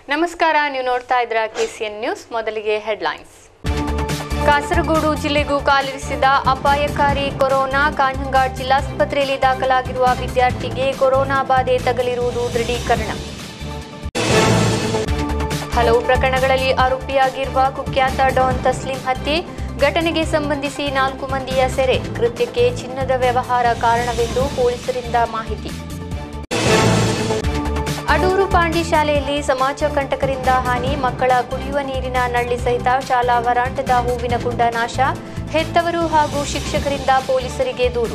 ನಮಸ್ಕಾರ ನೀವು ನೋಡ್ತಾ ಇದ್ರ ಕೆಸಿಎನ್ ನ್ಯೂಸ್ ಮೊದಲಿಗೆ ಹೆಡ್ಲೈನ್ಸ್ ಕಾಸರಗೋಡು ಜಿಲ್ಲೆಗೂ ಕಾಲಿರಿಸಿದ ಅಪಾಯಕಾರಿ ಕೊರೋನಾ ಕಾಂಜಂಗಾಡ್ ಜಿಲ್ಲಾಸ್ಪತ್ರೆಯಲ್ಲಿ ದಾಖಲಾಗಿರುವ ವಿದ್ಯಾರ್ಥಿಗೆ ಕೊರೋನಾ ಬಾಧೆ ತಗಲಿರುವುದು ದೃಢೀಕರಣ ಹಲವು ಪ್ರಕರಣಗಳಲ್ಲಿ ಆರೋಪಿಯಾಗಿರುವ ಕುಖ್ಯಾತ ಡಾನ್ ತಸ್ಲಿಂ ಹತ್ಯೆ ಘಟನೆಗೆ ಸಂಬಂಧಿಸಿ ನಾಲ್ಕು ಮಂದಿಯ ಸೆರೆ ಕೃತ್ಯಕ್ಕೆ ಚಿನ್ನದ ವ್ಯವಹಾರ ಕಾರಣವೆಂದು ಪೊಲೀಸರಿಂದ ಮಾಹಿತಿ ಅಡೂರು ಪಾಂಡಿ ಶಾಲೆಯಲ್ಲಿ ಸಮಾಜ ಕಂಟಕರಿಂದ ಹಾನಿ ಮಕ್ಕಳ ಕುಡಿಯುವ ನೀರಿನ ನಳ್ಳಿ ಸಹಿತ ಶಾಲಾ ವರಾಂಡದ ಹೂವಿನ ಕುಂಡ ನಾಶ ಹೆತ್ತವರು ಹಾಗೂ ಶಿಕ್ಷಕರಿಂದ ಪೊಲೀಸರಿಗೆ ದೂರು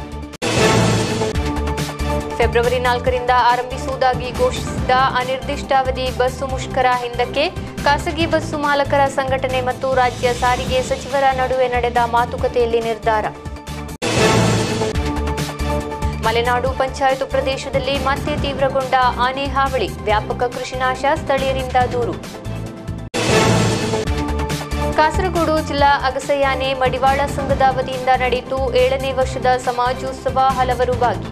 ಫೆಬ್ರವರಿ ನಾಲ್ಕರಿಂದ ಆರಂಭಿಸುವುದಾಗಿ ಘೋಷಿಸಿದ ಅನಿರ್ದಿಷ್ಟಾವಧಿ ಬಸ್ಸು ಮುಷ್ಕರ ಹಿಂದಕ್ಕೆ ಖಾಸಗಿ ಬಸ್ಸು ಮಾಲಕರ ಸಂಘಟನೆ ಮತ್ತು ರಾಜ್ಯ ಸಾರಿಗೆ ಸಚಿವರ ನಡುವೆ ನಡೆದ ಮಾತುಕತೆಯಲ್ಲಿ ನಿರ್ಧಾರ ಮಲೆನಾಡು ಪಂಚಾಯತ್ ಪ್ರದೇಶದಲ್ಲಿ ಮತ್ತೆ ತೀವ್ರಗೊಂಡ ಆನೆ ಹಾವಳಿ ವ್ಯಾಪಕ ಕೃಷಿ ನಾಶ ಸ್ಥಳೀಯರಿಂದ ದೂರು ಕಾಸರಗೋಡು ಜಿಲ್ಲಾ ಅಗಸಯಾನೆ ಮಡಿವಾಳ ಸಂಘದ ವತಿಯಿಂದ ನಡೆಯಿತು ಏಳನೇ ವರ್ಷದ ಸಮಾಜೋತ್ಸವ ಹಲವರು ಭಾಗಿ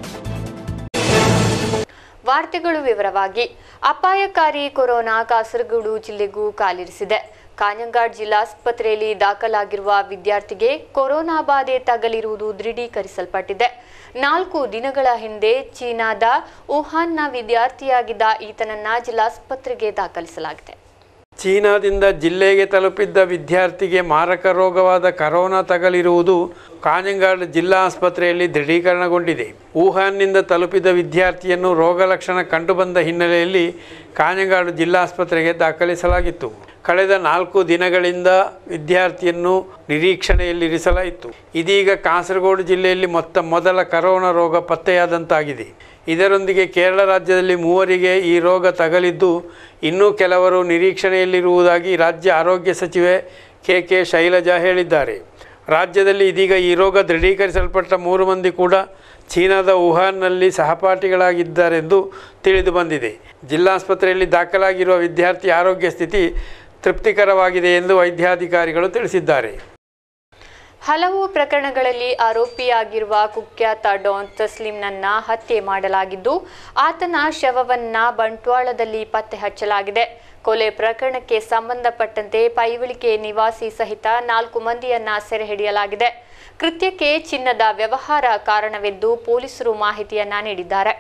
ವಾರ್ತೆಗಳು ವಿವರವಾಗಿ ಅಪಾಯಕಾರಿ ಕೊರೋನಾ ಕಾಸರಗೋಡು ಜಿಲ್ಲೆಗೂ ಕಾಲಿರಿಸಿದೆ ಕಾಂಜಂಗಾಡ್ ಜಿಲ್ಲಾಸ್ಪತ್ರೆಯಲ್ಲಿ ದಾಖಲಾಗಿರುವ ವಿದ್ಯಾರ್ಥಿಗೆ ಕೊರೋನಾ ಬಾಧೆ ತಗಲಿರುವುದು ದೃಢೀಕರಿಸಲ್ಪಟ್ಟಿದೆ ನಾಲ್ಕು ದಿನಗಳ ಹಿಂದೆ ಚೀನಾದ ವುಹಾನ್ನ ವಿದ್ಯಾರ್ಥಿಯಾಗಿದ್ದ ಈತನನ್ನ ಜಿಲ್ಲಾಸ್ಪತ್ರೆಗೆ ದಾಖಲಿಸಲಾಗಿದೆ ಚೀನಾದಿಂದ ಜಿಲ್ಲೆಗೆ ತಲುಪಿದ್ದ ವಿದ್ಯಾರ್ಥಿಗೆ ಮಾರಕ ರೋಗವಾದ ಕರೋನಾ ತಗಲಿರುವುದು ಕಾಂಜಂಗಾಡ್ ಜಿಲ್ಲಾ ಆಸ್ಪತ್ರೆಯಲ್ಲಿ ದೃಢೀಕರಣಗೊಂಡಿದೆ ವುಹಾನ್ನಿಂದ ತಲುಪಿದ ವಿದ್ಯಾರ್ಥಿಯನ್ನು ರೋಗ ಲಕ್ಷಣ ಕಂಡುಬಂದ ಹಿನ್ನೆಲೆಯಲ್ಲಿ ಕಾಂಜಂಗಾಡು ಜಿಲ್ಲಾಸ್ಪತ್ರೆಗೆ ದಾಖಲಿಸಲಾಗಿತ್ತು ಕಳೆದ ನಾಲ್ಕು ದಿನಗಳಿಂದ ವಿದ್ಯಾರ್ಥಿಯನ್ನು ನಿರೀಕ್ಷಣೆಯಲ್ಲಿರಿಸಲಾಯಿತು ಇದೀಗ ಕಾಸರಗೋಡು ಜಿಲ್ಲೆಯಲ್ಲಿ ಮೊತ್ತ ಮೊದಲ ಕರೋನಾ ರೋಗ ಪತ್ತೆಯಾದಂತಾಗಿದೆ ಇದರೊಂದಿಗೆ ಕೇರಳ ರಾಜ್ಯದಲ್ಲಿ ಮೂವರಿಗೆ ಈ ರೋಗ ತಗಲಿದ್ದು ಇನ್ನೂ ಕೆಲವರು ನಿರೀಕ್ಷಣೆಯಲ್ಲಿರುವುದಾಗಿ ರಾಜ್ಯ ಆರೋಗ್ಯ ಸಚಿವೆ ಕೆ ಕೆ ಶೈಲಜಾ ಹೇಳಿದ್ದಾರೆ ರಾಜ್ಯದಲ್ಲಿ ಇದೀಗ ಈ ರೋಗ ದೃಢೀಕರಿಸಲ್ಪಟ್ಟ ಮೂರು ಮಂದಿ ಕೂಡ ಚೀನಾದ ವುಹಾನ್ನಲ್ಲಿ ಸಹಪಾಠಿಗಳಾಗಿದ್ದಾರೆಂದು ತಿಳಿದು ಬಂದಿದೆ ಜಿಲ್ಲಾಸ್ಪತ್ರೆಯಲ್ಲಿ ದಾಖಲಾಗಿರುವ ವಿದ್ಯಾರ್ಥಿ ಆರೋಗ್ಯ ಸ್ಥಿತಿ ತೃಪ್ತಿಕರವಾಗಿದೆ ಎಂದು ವೈದ್ಯಾಧಿಕಾರಿಗಳು ತಿಳಿಸಿದ್ದಾರೆ ಹಲವು ಪ್ರಕರಣಗಳಲ್ಲಿ ಆರೋಪಿಯಾಗಿರುವ ಕುಖ್ಯಾತ ಡಾನ್ ತಸ್ಲಿಂನನ್ನ ಹತ್ಯೆ ಮಾಡಲಾಗಿದ್ದು ಆತನ ಶವವನ್ನ ಬಂಟ್ವಾಳದಲ್ಲಿ ಪತ್ತೆ ಹಚ್ಚಲಾಗಿದೆ ಕೊಲೆ ಪ್ರಕರಣಕ್ಕೆ ಸಂಬಂಧಪಟ್ಟಂತೆ ಪೈವಳಿಕೆ ನಿವಾಸಿ ಸಹಿತ ನಾಲ್ಕು ಮಂದಿಯನ್ನ ಸೆರೆ ಹಿಡಿಯಲಾಗಿದೆ ಕೃತ್ಯಕ್ಕೆ ಚಿನ್ನದ ವ್ಯವಹಾರ ಕಾರಣವೆಂದು ಪೊಲೀಸರು ಮಾಹಿತಿಯನ್ನ ನೀಡಿದ್ದಾರೆ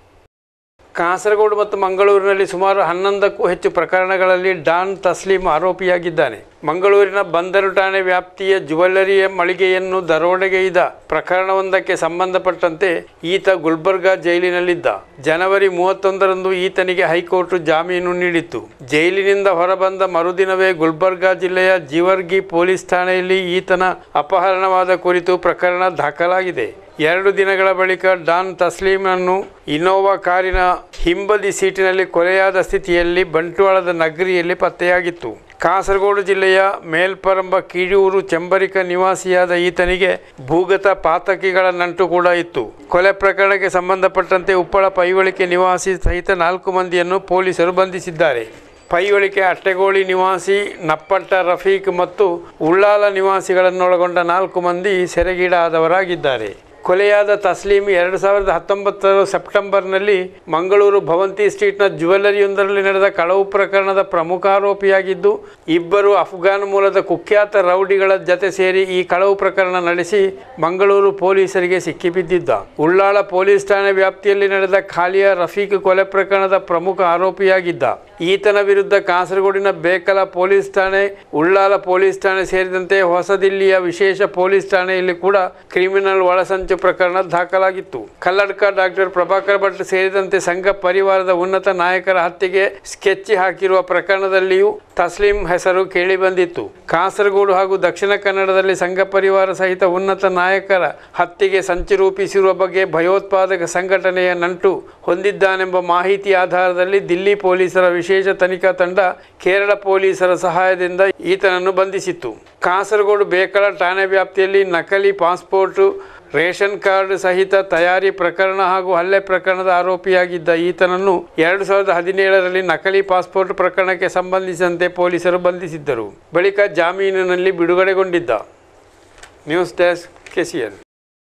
ಕಾಸರಗೋಡು ಮತ್ತು ಮಂಗಳೂರಿನಲ್ಲಿ ಸುಮಾರು ಹನ್ನೊಂದಕ್ಕೂ ಹೆಚ್ಚು ಪ್ರಕರಣಗಳಲ್ಲಿ ಡಾನ್ ತಸ್ಲೀಂ ಆರೋಪಿಯಾಗಿದ್ದಾನೆ ಮಂಗಳೂರಿನ ಬಂದರು ಠಾಣೆ ವ್ಯಾಪ್ತಿಯ ಜುವೆಲ್ಲರಿಯ ಮಳಿಗೆಯನ್ನು ದರೋಡೆಗೈದ ಪ್ರಕರಣವೊಂದಕ್ಕೆ ಸಂಬಂಧಪಟ್ಟಂತೆ ಈತ ಗುಲ್ಬರ್ಗಾ ಜೈಲಿನಲ್ಲಿದ್ದ ಜನವರಿ ಮೂವತ್ತೊಂದರಂದು ಈತನಿಗೆ ಹೈಕೋರ್ಟ್ ಜಾಮೀನು ನೀಡಿತ್ತು ಜೈಲಿನಿಂದ ಹೊರಬಂದ ಮರುದಿನವೇ ಗುಲ್ಬರ್ಗಾ ಜಿಲ್ಲೆಯ ಜೀವರ್ಗಿ ಪೊಲೀಸ್ ಠಾಣೆಯಲ್ಲಿ ಈತನ ಅಪಹರಣವಾದ ಕುರಿತು ಪ್ರಕರಣ ದಾಖಲಾಗಿದೆ ಎರಡು ದಿನಗಳ ಬಳಿಕ ಡಾನ್ ತಸ್ಲೀಮನ್ನು ಇನೋವಾ ಕಾರಿನ ಹಿಂಬದಿ ಸೀಟಿನಲ್ಲಿ ಕೊಲೆಯಾದ ಸ್ಥಿತಿಯಲ್ಲಿ ಬಂಟ್ವಾಳದ ನಗರಿಯಲ್ಲಿ ಪತ್ತೆಯಾಗಿತ್ತು ಕಾಸರಗೋಡು ಜಿಲ್ಲೆಯ ಮೇಲ್ಪರಂಬ ಕೀಳೂರು ಚೆಂಬರಿಕ ನಿವಾಸಿಯಾದ ಈತನಿಗೆ ಭೂಗತ ಪಾತಕಿಗಳ ನಂಟು ಕೂಡ ಇತ್ತು ಕೊಲೆ ಪ್ರಕರಣಕ್ಕೆ ಸಂಬಂಧಪಟ್ಟಂತೆ ಉಪ್ಪಳ ಪೈವಳಿಕೆ ನಿವಾಸಿ ಸಹಿತ ನಾಲ್ಕು ಮಂದಿಯನ್ನು ಪೊಲೀಸರು ಬಂಧಿಸಿದ್ದಾರೆ ಪೈವಳಿಕೆ ಅಟ್ಟೆಗೋಳಿ ನಿವಾಸಿ ನಪ್ಪಟ್ಟ ರಫೀಕ್ ಮತ್ತು ಉಳ್ಳಾಲ ನಿವಾಸಿಗಳನ್ನೊಳಗೊಂಡ ನಾಲ್ಕು ಮಂದಿ ಸೆರೆಗೀಡಾದವರಾಗಿದ್ದಾರೆ ಕೊಲೆಯಾದ ತಸ್ಲೀಂ ಎರಡು ಸಾವಿರದ ಹತ್ತೊಂಬತ್ತರ ಸೆಪ್ಟೆಂಬರ್ನಲ್ಲಿ ಮಂಗಳೂರು ಭವಂತಿ ಸ್ಟ್ರೀಟ್ನ ಜ್ಯುವೆಲ್ಲರಿಯೊಂದರಲ್ಲಿ ನಡೆದ ಕಳವು ಪ್ರಕರಣದ ಪ್ರಮುಖ ಆರೋಪಿಯಾಗಿದ್ದು ಇಬ್ಬರು ಅಫ್ಘಾನ್ ಮೂಲದ ಕುಖ್ಯಾತ ರೌಡಿಗಳ ಜತೆ ಸೇರಿ ಈ ಕಳವು ಪ್ರಕರಣ ನಡೆಸಿ ಮಂಗಳೂರು ಪೊಲೀಸರಿಗೆ ಸಿಕ್ಕಿಬಿದ್ದಿದ್ದ ಉಳ್ಳಾಳ ಪೊಲೀಸ್ ಠಾಣೆ ವ್ಯಾಪ್ತಿಯಲ್ಲಿ ನಡೆದ ಖಾಲಿಯ ರಫೀಕ್ ಕೊಲೆ ಪ್ರಕರಣದ ಪ್ರಮುಖ ಆರೋಪಿಯಾಗಿದ್ದ ಈತನ ವಿರುದ್ಧ ಕಾಸರಗೋಡಿನ ಬೇಕಲ ಪೊಲೀಸ್ ಠಾಣೆ ಉಳ್ಳಾಲ ಪೊಲೀಸ್ ಠಾಣೆ ಸೇರಿದಂತೆ ಹೊಸದಿಲ್ಲಿಯ ವಿಶೇಷ ಪೊಲೀಸ್ ಠಾಣೆಯಲ್ಲಿ ಕೂಡ ಕ್ರಿಮಿನಲ್ ಒಳಸಂಚು ಪ್ರಕರಣ ದಾಖಲಾಗಿತ್ತು ಕಲ್ಲಡ್ಕ ಡಾಕ್ಟರ್ ಪ್ರಭಾಕರ್ ಭಟ್ ಸೇರಿದಂತೆ ಸಂಘ ಪರಿವಾರದ ಉನ್ನತ ನಾಯಕರ ಹತ್ಯೆಗೆ ಸ್ಕೆಚ್ ಹಾಕಿರುವ ಪ್ರಕರಣದಲ್ಲಿಯೂ ತಸ್ಲೀಂ ಹೆಸರು ಕೇಳಿಬಂದಿತ್ತು ಕಾಸರಗೋಡು ಹಾಗೂ ದಕ್ಷಿಣ ಕನ್ನಡದಲ್ಲಿ ಸಂಘ ಪರಿವಾರ ಸಹಿತ ಉನ್ನತ ನಾಯಕರ ಹತ್ಯೆಗೆ ಸಂಚು ರೂಪಿಸಿರುವ ಬಗ್ಗೆ ಭಯೋತ್ಪಾದಕ ಸಂಘಟನೆಯ ನಂಟು ಹೊಂದಿದ್ದಾನೆಂಬ ಮಾಹಿತಿ ಆಧಾರದಲ್ಲಿ ದಿಲ್ಲಿ ಪೊಲೀಸರ ವಿಶೇಷ ತನಿಖಾ ತಂಡ ಕೇರಳ ಪೊಲೀಸರ ಸಹಾಯದಿಂದ ಈತನನ್ನು ಬಂಧಿಸಿತ್ತು ಕಾಸರಗೋಡು ಬೇಕಳ ಠಾಣೆ ವ್ಯಾಪ್ತಿಯಲ್ಲಿ ನಕಲಿ ಪಾಸ್ಪೋರ್ಟು ರೇಷನ್ ಕಾರ್ಡ್ ಸಹಿತ ತಯಾರಿ ಪ್ರಕರಣ ಹಾಗೂ ಹಲ್ಲೆ ಪ್ರಕರಣದ ಆರೋಪಿಯಾಗಿದ್ದ ಈತನನ್ನು ಎರಡು ಸಾವಿರದ ಹದಿನೇಳರಲ್ಲಿ ನಕಲಿ ಪಾಸ್ಪೋರ್ಟ್ ಪ್ರಕರಣಕ್ಕೆ ಸಂಬಂಧಿಸಿದಂತೆ ಪೊಲೀಸರು ಬಂಧಿಸಿದ್ದರು ಬಳಿಕ ಜಾಮೀನಿನಲ್ಲಿ ಬಿಡುಗಡೆಗೊಂಡಿದ್ದ news desk KCN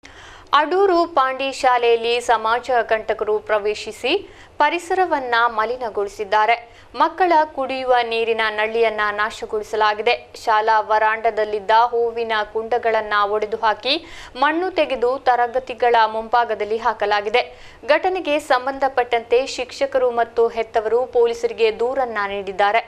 Adoor Pandi ಶಾಲೆಯಲ್ಲಿ ಸಮಾಜ ಕಂಟಕರು ಪ್ರವೇಶಿಸಿ ಪರಿಸರವನ್ನ ಮಲಿನಗೊಳಿಸಿದ್ದಾರೆ ಮಕ್ಕಳ ಕುಡಿಯುವ ನೀರಿನ ನಳ್ಳಿಯನ್ನ ನಾಶಗೊಳಿಸಲಾಗಿದೆ ಶಾಲಾ ವರಾಂಡದಲ್ಲಿದ್ದ ಹೂವಿನ ಕುಂಡಗಳನ್ನ ಒಡೆದು ಹಾಕಿ ಮಣ್ಣು ತೆಗೆದು ತರಗತಿಗಳ ಮುಂಭಾಗದಲ್ಲಿ ಹಾಕಲಾಗಿದೆ ಘಟನೆಗೆ ಸಂಬಂಧಪಟ್ಟಂತೆ ಶಿಕ್ಷಕರು ಮತ್ತು ಹೆತ್ತವರು ಪೊಲೀಸರಿಗೆ ದೂರನ್ನ ನೀಡಿದ್ದಾರೆ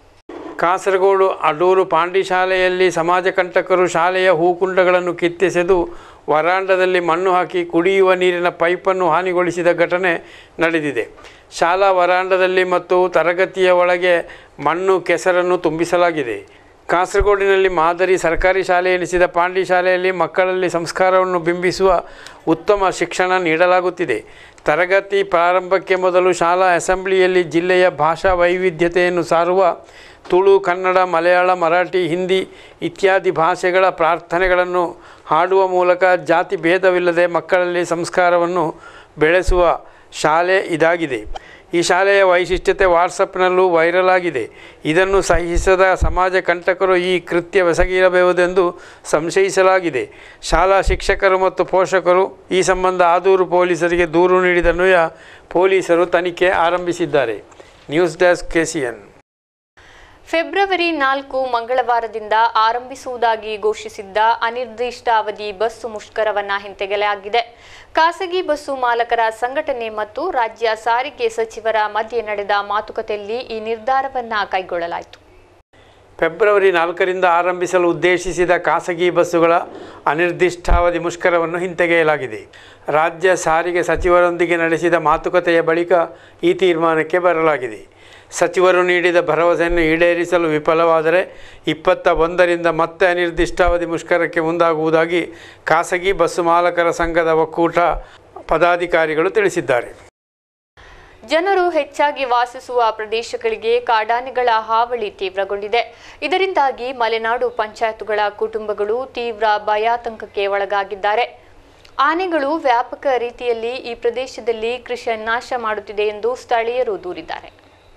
ಕಾಸರಗೋಡು ಅಡೂರು ಪಾಂಡಿ ಶಾಲೆಯಲ್ಲಿ ಸಮಾಜ ಕಂಟಕರು ಶಾಲೆಯ ಹೂಕುಂಡಗಳನ್ನು ಕಿತ್ತೆಸೆದು ವರಾಂಡದಲ್ಲಿ ಮಣ್ಣು ಹಾಕಿ ಕುಡಿಯುವ ನೀರಿನ ಪೈಪನ್ನು ಹಾನಿಗೊಳಿಸಿದ ಘಟನೆ ನಡೆದಿದೆ ಶಾಲಾ ವರಾಂಡದಲ್ಲಿ ಮತ್ತು ತರಗತಿಯ ಒಳಗೆ ಮಣ್ಣು ಕೆಸರನ್ನು ತುಂಬಿಸಲಾಗಿದೆ ಕಾಸರಗೋಡಿನಲ್ಲಿ ಮಾದರಿ ಸರ್ಕಾರಿ ಶಾಲೆ ಎನಿಸಿದ ಪಾಂಡಿ ಶಾಲೆಯಲ್ಲಿ ಮಕ್ಕಳಲ್ಲಿ ಸಂಸ್ಕಾರವನ್ನು ಬಿಂಬಿಸುವ ಉತ್ತಮ ಶಿಕ್ಷಣ ನೀಡಲಾಗುತ್ತಿದೆ ತರಗತಿ ಪ್ರಾರಂಭಕ್ಕೆ ಮೊದಲು ಶಾಲಾ ಅಸೆಂಬ್ಲಿಯಲ್ಲಿ ಜಿಲ್ಲೆಯ ಭಾಷಾ ವೈವಿಧ್ಯತೆಯನ್ನು ಸಾರುವ ತುಳು ಕನ್ನಡ ಮಲಯಾಳ ಮರಾಠಿ ಹಿಂದಿ ಇತ್ಯಾದಿ ಭಾಷೆಗಳ ಪ್ರಾರ್ಥನೆಗಳನ್ನು ಹಾಡುವ ಮೂಲಕ ಜಾತಿ ಭೇದವಿಲ್ಲದೆ ಮಕ್ಕಳಲ್ಲಿ ಸಂಸ್ಕಾರವನ್ನು ಬೆಳೆಸುವ ಶಾಲೆ ಇದಾಗಿದೆ ಈ ಶಾಲೆಯ ವೈಶಿಷ್ಟ್ಯತೆ ವಾಟ್ಸಪ್ನಲ್ಲೂ ವೈರಲ್ ಆಗಿದೆ ಇದನ್ನು ಸಹಿಸದ ಸಮಾಜ ಕಂಟಕರು ಈ ಕೃತ್ಯವೆಸಗಿರಬಹುದೆಂದು ಸಂಶಯಿಸಲಾಗಿದೆ ಶಾಲಾ ಶಿಕ್ಷಕರು ಮತ್ತು ಪೋಷಕರು ಈ ಸಂಬಂಧ ಆದೂರು ಪೊಲೀಸರಿಗೆ ದೂರು ನೀಡಿದನ್ವಯ ಪೊಲೀಸರು ತನಿಖೆ ಆರಂಭಿಸಿದ್ದಾರೆ ನ್ಯೂಸ್ ಡೆಸ್ಕ್ ಕೆಸಿಎನ್ ಫೆಬ್ರವರಿ ನಾಲ್ಕು ಮಂಗಳವಾರದಿಂದ ಆರಂಭಿಸುವುದಾಗಿ ಘೋಷಿಸಿದ್ದ ಅನಿರ್ದಿಷ್ಟಾವಧಿ ಬಸ್ಸು ಮುಷ್ಕರವನ್ನ ಹಿಂತೆಗೆಯಲಾಗಿದೆ ಖಾಸಗಿ ಬಸ್ಸು ಮಾಲಕರ ಸಂಘಟನೆ ಮತ್ತು ರಾಜ್ಯ ಸಾರಿಗೆ ಸಚಿವರ ಮಧ್ಯೆ ನಡೆದ ಮಾತುಕತೆಯಲ್ಲಿ ಈ ನಿರ್ಧಾರವನ್ನ ಕೈಗೊಳ್ಳಲಾಯಿತು ಫೆಬ್ರವರಿ ನಾಲ್ಕರಿಂದ ಆರಂಭಿಸಲು ಉದ್ದೇಶಿಸಿದ ಖಾಸಗಿ ಬಸ್ಸುಗಳ ಅನಿರ್ದಿಷ್ಟಾವಧಿ ಮುಷ್ಕರವನ್ನು ಹಿಂತೆಗೆಯಲಾಗಿದೆ ರಾಜ್ಯ ಸಾರಿಗೆ ಸಚಿವರೊಂದಿಗೆ ನಡೆಸಿದ ಮಾತುಕತೆಯ ಬಳಿಕ ಈ ತೀರ್ಮಾನಕ್ಕೆ ಬರಲಾಗಿದೆ ಸಚಿವರು ನೀಡಿದ ಭರವಸೆಯನ್ನು ಈಡೇರಿಸಲು ವಿಫಲವಾದರೆ ಇಪ್ಪತ್ತ ಒಂದರಿಂದ ಮತ್ತೆ ಅನಿರ್ದಿಷ್ಟಾವಧಿ ಮುಷ್ಕರಕ್ಕೆ ಮುಂದಾಗುವುದಾಗಿ ಖಾಸಗಿ ಬಸ್ಸು ಮಾಲಕರ ಸಂಘದ ಒಕ್ಕೂಟ ಪದಾಧಿಕಾರಿಗಳು ತಿಳಿಸಿದ್ದಾರೆ ಜನರು ಹೆಚ್ಚಾಗಿ ವಾಸಿಸುವ ಪ್ರದೇಶಗಳಿಗೆ ಕಾಡಾನೆಗಳ ಹಾವಳಿ ತೀವ್ರಗೊಂಡಿದೆ ಇದರಿಂದಾಗಿ ಮಲೆನಾಡು ಪಂಚಾಯತ್ಗಳ ಕುಟುಂಬಗಳು ತೀವ್ರ ಭಯಾತಂಕಕ್ಕೆ ಒಳಗಾಗಿದ್ದಾರೆ ಆನೆಗಳು ವ್ಯಾಪಕ ರೀತಿಯಲ್ಲಿ ಈ ಪ್ರದೇಶದಲ್ಲಿ ಕೃಷಿ ನಾಶ ಮಾಡುತ್ತಿದೆ ಎಂದು ಸ್ಥಳೀಯರು ದೂರಿದ್ದಾರೆ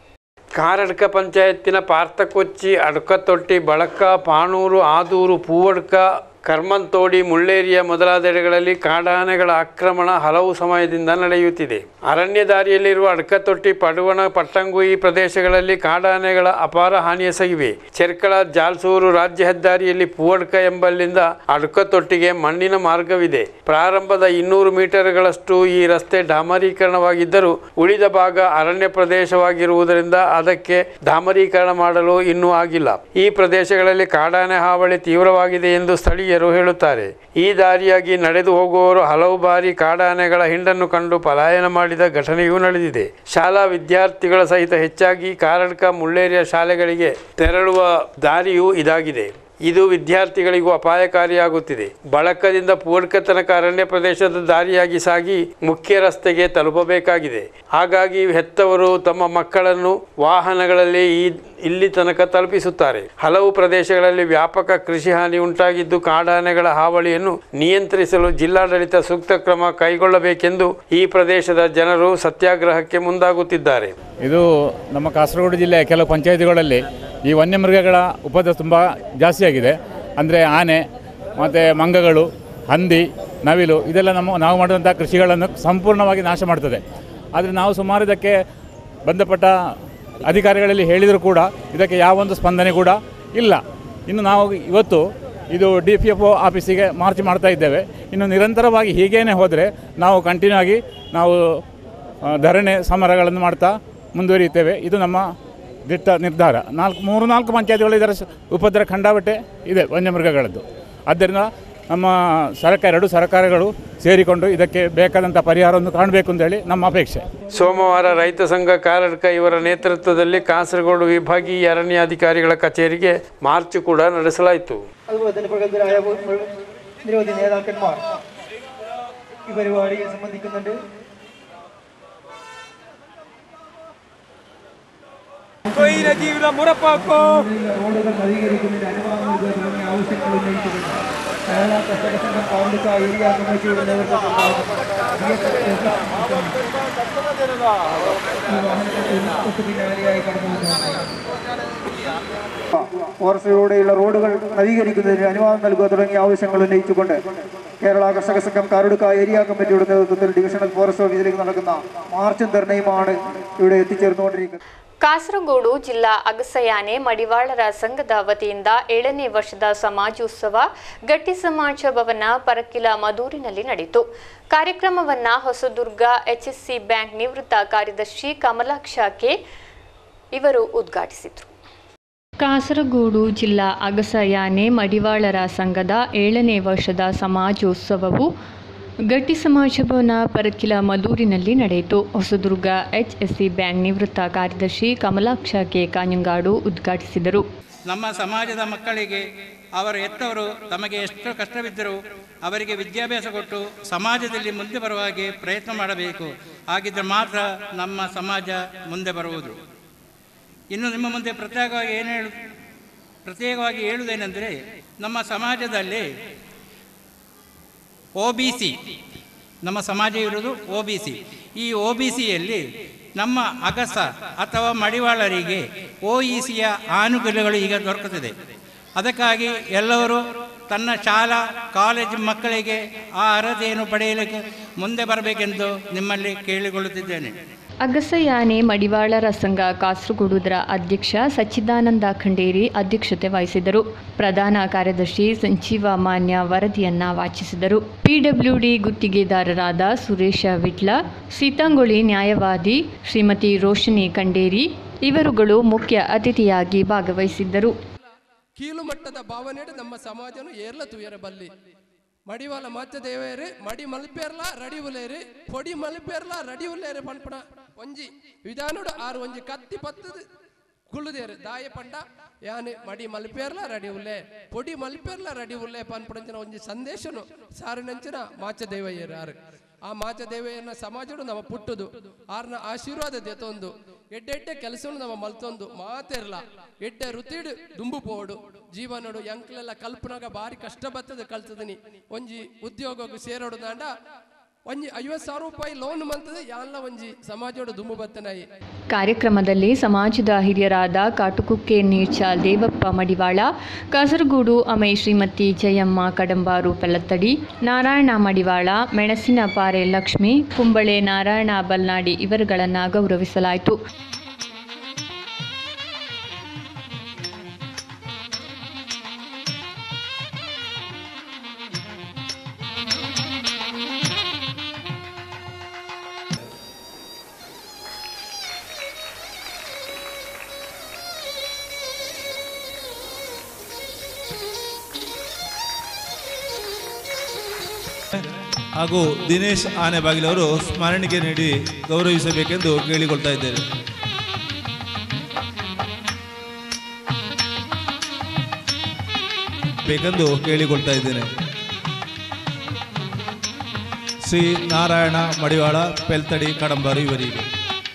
ಕಾರಡ್ಕ ಪಂಚಾಯತ್ತಿನ ಪಾರ್ತಕೊಚ್ಚಿ ಅಡ್ಕತೊಟ್ಟಿ ಬಳಕ ಪಾಣೂರು ಆದೂರು ಪೂವಡ್ಕ ಕರ್ಮಂತೋಡಿ ಮುಳ್ಳೇರಿಯ ಮೊದಲಾದೆಡೆಗಳಲ್ಲಿ ಕಾಡಾನೆಗಳ ಆಕ್ರಮಣ ಹಲವು ಸಮಯದಿಂದ ನಡೆಯುತ್ತಿದೆ ಅರಣ್ಯ ದಾರಿಯಲ್ಲಿರುವ ಅಡ್ಕತೊಟ್ಟಿ ಪಡುವಣ ಪಟ್ಟಂಗುಯಿ ಪ್ರದೇಶಗಳಲ್ಲಿ ಕಾಡಾನೆಗಳ ಅಪಾರ ಹಾನಿಯೆಸಗಿವೆ ಚೆರ್ಕಳ ಜಾಲ್ಸೂರು ರಾಜ್ಯ ಹೆದ್ದಾರಿಯಲ್ಲಿ ಪೂವಡ್ಕ ಎಂಬಲ್ಲಿಂದ ಅಡ್ಕತೊಟ್ಟಿಗೆ ಮಣ್ಣಿನ ಮಾರ್ಗವಿದೆ ಪ್ರಾರಂಭದ ಇನ್ನೂರು ಮೀಟರ್ಗಳಷ್ಟು ಈ ರಸ್ತೆ ಡಾಮರೀಕರಣವಾಗಿದ್ದರೂ ಉಳಿದ ಭಾಗ ಅರಣ್ಯ ಪ್ರದೇಶವಾಗಿರುವುದರಿಂದ ಅದಕ್ಕೆ ಡಾಮರೀಕರಣ ಮಾಡಲು ಇನ್ನೂ ಆಗಿಲ್ಲ ಈ ಪ್ರದೇಶಗಳಲ್ಲಿ ಕಾಡಾನೆ ಹಾವಳಿ ತೀವ್ರವಾಗಿದೆ ಎಂದು ಸ್ಥಳೀಯರು ಹೇಳುತ್ತಾರೆ ಈ ದಾರಿಯಾಗಿ ನಡೆದು ಹೋಗುವವರು ಹಲವು ಬಾರಿ ಕಾಡಾನೆಗಳ ಹಿಂಡನ್ನು ಕಂಡು ಪಲಾಯನ ಮಾಡಿದ ಘಟನೆಯೂ ನಡೆದಿದೆ ಶಾಲಾ ವಿದ್ಯಾರ್ಥಿಗಳ ಸಹಿತ ಹೆಚ್ಚಾಗಿ ಕಾರಡ್ಕ ಮುಳ್ಳೇರಿಯ ಶಾಲೆಗಳಿಗೆ ತೆರಳುವ ದಾರಿಯೂ ಇದಾಗಿದೆ ಇದು ವಿದ್ಯಾರ್ಥಿಗಳಿಗೂ ಅಪಾಯಕಾರಿಯಾಗುತ್ತಿದೆ ಬಳಕದಿಂದ ಪೂರ್ಕ ತನಕ ಅರಣ್ಯ ಪ್ರದೇಶದ ದಾರಿಯಾಗಿ ಸಾಗಿ ಮುಖ್ಯ ರಸ್ತೆಗೆ ತಲುಪಬೇಕಾಗಿದೆ ಹಾಗಾಗಿ ಹೆತ್ತವರು ತಮ್ಮ ಮಕ್ಕಳನ್ನು ವಾಹನಗಳಲ್ಲಿ ಈ ಇಲ್ಲಿ ತನಕ ತಲುಪಿಸುತ್ತಾರೆ ಹಲವು ಪ್ರದೇಶಗಳಲ್ಲಿ ವ್ಯಾಪಕ ಕೃಷಿ ಹಾನಿ ಉಂಟಾಗಿದ್ದು ಕಾಡಾನೆಗಳ ಹಾವಳಿಯನ್ನು ನಿಯಂತ್ರಿಸಲು ಜಿಲ್ಲಾಡಳಿತ ಸೂಕ್ತ ಕ್ರಮ ಕೈಗೊಳ್ಳಬೇಕೆಂದು ಈ ಪ್ರದೇಶದ ಜನರು ಸತ್ಯಾಗ್ರಹಕ್ಕೆ ಮುಂದಾಗುತ್ತಿದ್ದಾರೆ ಇದು ನಮ್ಮ ಕಾಸರಗೋಡು ಜಿಲ್ಲೆಯ ಕೆಲವು ಪಂಚಾಯತಿಗಳಲ್ಲಿ ಈ ವನ್ಯಮೃಗಗಳ ಉಪದ್ರ ತುಂಬ ಜಾಸ್ತಿಯಾಗಿದೆ ಅಂದರೆ ಆನೆ ಮತ್ತು ಮಂಗಗಳು ಹಂದಿ ನವಿಲು ಇದೆಲ್ಲ ನಮ್ಮ ನಾವು ಮಾಡಿದಂಥ ಕೃಷಿಗಳನ್ನು ಸಂಪೂರ್ಣವಾಗಿ ನಾಶ ಮಾಡ್ತದೆ ಆದರೆ ನಾವು ಸುಮಾರು ಇದಕ್ಕೆ ಬಂಧಪಟ್ಟ ಅಧಿಕಾರಿಗಳಲ್ಲಿ ಹೇಳಿದರೂ ಕೂಡ ಇದಕ್ಕೆ ಯಾವೊಂದು ಸ್ಪಂದನೆ ಕೂಡ ಇಲ್ಲ ಇನ್ನು ನಾವು ಇವತ್ತು ಇದು ಡಿ ಪಿ ಎಫ್ ಒ ಆಫೀಸಿಗೆ ಮಾರ್ಚ್ ಮಾಡ್ತಾ ಇದ್ದೇವೆ ಇನ್ನು ನಿರಂತರವಾಗಿ ಹೀಗೇನೆ ಹೋದರೆ ನಾವು ಕಂಟಿನ್ಯೂ ಆಗಿ ನಾವು ಆ, ಧರಣಿ ಸಮರಗಳನ್ನು ಮಾಡ್ತಾ ಮುಂದುವರಿಯುತ್ತೇವೆ ಇದು ನಮ್ಮ ದಿಟ್ಟ ನಿರ್ಧಾರ ನಾಲ್ಕು ಮೂರು ನಾಲ್ಕು ಪಂಚಾಯತ್ಗಳು ಇದರ ಸ- ಉಪದ್ರ ಖಂಡಾಬಟ್ಟೆ ಇದೆ ವನ್ಯಮೃಗಗಳದ್ದು ಆದ್ದರಿಂದ ನಮ್ಮ ಸರ್ಕಾರ ಎರಡು ಸರ್ಕಾರಗಳು ಸೇರಿಕೊಂಡು ಇದಕ್ಕೆ ಬೇಕಾದಂಥ ಪರಿಹಾರವನ್ನು ಕಾಣಬೇಕು ಅಂತೇಳಿ ನಮ್ಮ ಅಪೇಕ್ಷೆ ಸೋಮವಾರ ರೈತ ಸಂಘ ಕಾರಡ್ಕ ಇವರ ನೇತೃತ್ವದಲ್ಲಿ ಕಾಸರಗೋಡು ವಿಭಾಗೀಯ ಅರಣ್ಯಾಧಿಕಾರಿಗಳ ಕಚೇರಿಗೆ ಮಾರ್ಚ್ ಕೂಡ ನಡೆಸಲಾಯಿತು അതുപോലെ തന്നെ പ്രഗത്ഭരായ നിരവധി നേതാക്കന്മാർ ഈ പരിപാടിയിൽ സംബന്ധിക്കുന്നുണ്ട് റോഡുകൾ നവീകരിക്കുന്നതിന് അനുവാദം നൽകുക തുടങ്ങിയ ആവശ്യങ്ങൾ ഉന്നയിച്ചിട്ടുണ്ട് കേരള കർഷക സംഘം പൗണ്ടിക്ക ഏരിയ കമ്മിറ്റിയുടെ നേതൃത്വത്തിൽ പിന്നാലെയായി കടന്നു ഫോറസ്റ്റിലൂടെയുള്ള റോഡുകൾ നവീകരിക്കുന്നതിന് അനുവാദം നൽകുക തുടങ്ങിയ ആവശ്യങ്ങൾ ഉന്നയിച്ചുകൊണ്ട് കേരള കർഷക സംഘം കാറുടുക്ക ഏരിയ കമ്മിറ്റിയുടെ നേതൃത്വത്തിൽ ഡിവിഷണൽ ഫോറസ്റ്റ് ഓഫീസിലേക്ക് നടക്കുന്ന മാർച്ചും ധർണയുമാണ് ഇവിടെ എത്തിച്ചേർന്നുകൊണ്ടിരിക്കുന്നത് ಕಾಸರಗೋಡು ಜಿಲ್ಲಾ ಅಗಸಯಾನೆ ಮಡಿವಾಳರ ಸಂಘದ ವತಿಯಿಂದ ಏಳನೇ ವರ್ಷದ ಸಮಾಜೋತ್ಸವ ಗಟ್ಟಿ ಸಮಾಜ ಭವನ ಪರಕಿಲ ಮದೂರಿನಲ್ಲಿ ನಡೆಯಿತು ಕಾರ್ಯಕ್ರಮವನ್ನ ಹೊಸದುರ್ಗ ಎಚ್ಎಸ್ಸಿ ಬ್ಯಾಂಕ್ ನಿವೃತ್ತ ಕಾರ್ಯದರ್ಶಿ ಕಮಲಾಕ್ಷ ಕೆ ಇವರು ಉದ್ಘಾಟಿಸಿದರು ಕಾಸರಗೋಡು ಜಿಲ್ಲಾ ಅಗಸಯಾನೆ ಮಡಿವಾಳರ ಸಂಘದ ಏಳನೇ ವರ್ಷದ ಸಮಾಜೋತ್ಸವವು ಗಟ್ಟಿ ಸಮಾಜ ಭವನ ಪರಕಿಲ ಮದೂರಿನಲ್ಲಿ ನಡೆಯಿತು ಹೊಸದುರ್ಗ ಎಚ್ಎಸ್ಸಿ ಬ್ಯಾಂಕ್ ನಿವೃತ್ತ ಕಾರ್ಯದರ್ಶಿ ಕಮಲಾಕ್ಷ ಕೆ ಕಾഞ്ഞಂಗಾಡು ಉದ್ಘಾಟಿಸಿದರು ನಮ್ಮ ಸಮಾಜದ ಮಕ್ಕಳಿಗೆ ಅವರ ಹೆತ್ತವರು ತಮಗೆ ಎಷ್ಟು ಕಷ್ಟವಿದ್ದರೂ ಅವರಿಗೆ ವಿದ್ಯಾಭ್ಯಾಸ ಕೊಟ್ಟು ಸಮಾಜದಲ್ಲಿ ಮುಂದೆ ಬರುವ ಹಾಗೆ ಪ್ರಯತ್ನ ಮಾಡಬೇಕು ಹಾಗಿದ್ದರೆ ಮಾತ್ರ ನಮ್ಮ ಸಮಾಜ ಮುಂದೆ ಬರುವುದು ಇನ್ನು ನಿಮ್ಮ ಮುಂದೆ ಪ್ರತ್ಯೇಕವಾಗಿ ಏನು ಹೇಳು ಪ್ರತ್ಯೇಕವಾಗಿ ಹೇಳುವುದೇನೆಂದರೆ ನಮ್ಮ ಸಮಾಜದಲ್ಲಿ ಒ ಬಿ ಸಿ ನಮ್ಮ ಸಮಾಜ ಇರುವುದು ಒ ಬಿ ಸಿ ಈ ಒ ಬಿ ಸಿಯಲ್ಲಿ ನಮ್ಮ ಅಗಸ ಅಥವಾ ಮಡಿವಾಳರಿಗೆ ಒ ಇ ಸಿಯ ಆನುಕೂಲ್ಯಗಳು ಈಗ ದೊರಕುತ್ತದೆ ಅದಕ್ಕಾಗಿ ಎಲ್ಲರೂ ತನ್ನ ಶಾಲಾ ಕಾಲೇಜು ಮಕ್ಕಳಿಗೆ ಆ ಅರ್ಹತೆಯನ್ನು ಪಡೆಯಲಿಕ್ಕೆ ಮುಂದೆ ಬರಬೇಕೆಂದು ನಿಮ್ಮಲ್ಲಿ ಕೇಳಿಕೊಳ್ಳುತ್ತಿದ್ದೇನೆ ಅಗಸಯಾನೆ ಮಡಿವಾಳರ ಸಂಘ ಕಾಸರಗೋಡುದರ ಅಧ್ಯಕ್ಷ ಸಚ್ಚಿದಾನಂದ ಖಂಡೇರಿ ಅಧ್ಯಕ್ಷತೆ ವಹಿಸಿದರು ಪ್ರಧಾನ ಕಾರ್ಯದರ್ಶಿ ಸಂಜೀವ ಮಾನ್ಯ ವರದಿಯನ್ನ ವಾಚಿಸಿದರು ಪಿಡಬ್ಲ್ಯೂಡಿ ಗುತ್ತಿಗೆದಾರರಾದ ಸುರೇಶ ವಿಟ್ಲ ಸೀತಾಂಗುಳಿ ನ್ಯಾಯವಾದಿ ಶ್ರೀಮತಿ ರೋಶನಿ ಖಂಡೇರಿ ಇವರುಗಳು ಮುಖ್ಯ ಅತಿಥಿಯಾಗಿ ಭಾಗವಹಿಸಿದ್ದರು ಕೀಳು ಮಟ್ಟದ ಭಾವನೆയുടെ ನಮ್ಮ ಸಮಾಜನು ಏರ್ಲ ತುಯರಬಲ್ಲಿ ಮಡಿವಾಲ ಮಾತ ದೇವೇರು ಮಡಿ ಮಲ್ಪೇರ್ಲ ರಡಿ ಉಲೇರು ಪೊಡಿ ಮಲ್ಪೇರ್ಲ ರಡಿ ಉಲ್ಲೇರು ಪನ್ಪಣ ಒಂಜಿ ವಿಧಾನಡು ಆರು ಒಂಜಿ ಕತ್ತಿ ಪತ್ತದು ಕುಳ್ಳುದೇರು ದಾಯ ಪಂಡ ಯಾನೆ ಮಡಿ ಮಲ್ಪೇರ್ಲ ರಡಿ ಉಲ್ಲೆ ಪೊಡಿ ಮಲ್ಪೇರ್ಲ ರಡಿ ಉಲ್ಲೆ ಪನ್ಪಣಂಚಿನ ಒಂಜಿ ಸಂದೇಶನು ಸಾರಿನಂಚಿನ ಮಾಚ ದೇವಯ್ಯರು ಆರು ಆ ಮಾಚ ದೇವಯ್ಯನ ಸಮಾಜಡು ನಮ್ಮ ಪುಟ್ಟುದು ಆರ್ನ ಆಶೀರ್ವಾದ ದೆತೊಂದು ಎಡ್ಡೆಡ್ಡೆ ಕೆಲಸವನ್ನು ನಮ್ಮ ಮಲ್ತೊಂದು ಮಾತೆರ್ಲ ಎಡ್ಡೆ ರುತಿಡು ದುಂಬು ಪೋಡು ಜೀವನಡು ಎಂಕ್ಲೆಲ್ಲ ಕಲ್ಪನಾಗ ಬಾರಿ ಕಷ್ಟ ಬರ್ತದೆ ಕಲ್ತದನಿ ಒಂಜಿ ಉದ್ಯೋಗಕ್ಕೆ ಸೇರೋಡು ದಾಂಡ ಒಂಜಿ ಐವತ್ತು ಸಾವಿರ ರೂಪಾಯಿ ಲೋನ್ ಮಂತದೆ ಯಾನ್ಲ ಒಂಜಿ ಸಮಾಜೋಡು ದುಂಬು ಬತ್ತನಾಯಿ ಕಾರ್ಯಕ್ರಮದಲ್ಲಿ ಸಮಾಜದ ಹಿರಿಯರಾದ ಕಾಟುಕುಕ್ಕೆ ನೀರ್ಚಾಲ್ ದೇವಪ್ಪ ಮಡಿವಾಳ ಕಾಸರಗೋಡು ಅಮೈ ಶ್ರೀಮತಿ ಜಯಮ್ಮ ಕಡಂಬಾರು ಪೆಲ್ಲತ್ತಡಿ ನಾರಾಯಣ ಮಡಿವಾಳ ಮೆಣಸಿನ ಪಾರೆ ಲಕ್ಷ್ಮಿ ಕುಂಬಳೆ ನಾರಾಯಣ ಬಲ್ನಾಡಿ ಇವರುಗಳನ್ನು ಗೌರವಿಸಲಾಯಿತು ಹಾಗೂ ದಿನೇಶ್ ಆನೆಬಾಗಿಲು ಅವರು ಸ್ಮರಣಿಕೆ ನೀಡಿ ಗೌರವಿಸಬೇಕೆಂದು ಕೇಳಿಕೊಳ್ತಾ ಇದ್ದೇನೆ ಬೇಕೆಂದು ಕೇಳಿಕೊಳ್ತಾ ಇದ್ದೇನೆ ಶ್ರೀ ನಾರಾಯಣ ಮಡಿವಾಳ ಪೆಲ್ತಡಿ ಕಡಂಬಾರು ಇವರಿಗೆ